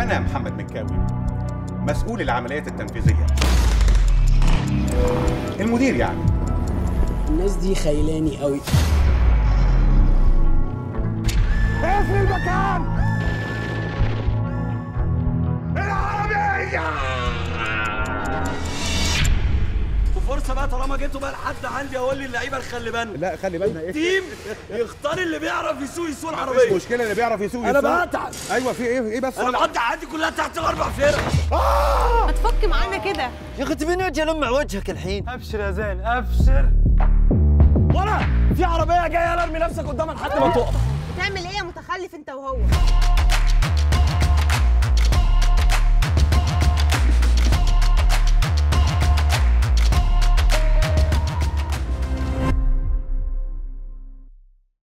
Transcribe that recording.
انا محمد مكاوي مسؤول العمليات التنفيذيه المدير يعني الناس دي خيلاني قوي اقفل المكان العربيه وفرصه بقى طالما جيتوا بقى لحد عندي اقول للعيبه نخلي بالنا لا خلي بالنا ايه تيم يختار اللي بيعرف يسوق يسوق مش العربيه مشكله اللي بيعرف يسوق انا يسوق. بتعب ايوه في ايه ايه بس انا مقضي حياتي كلها تحت الاربع فرق ما تفك معانا كده يا اخي تبيني اجي المع وجهك الحين ابشر يا زين ابشر ورا في عربيه جايه ارمي نفسك قدامها لحد ما تقف بتعمل ايه يا متخلف انت وهو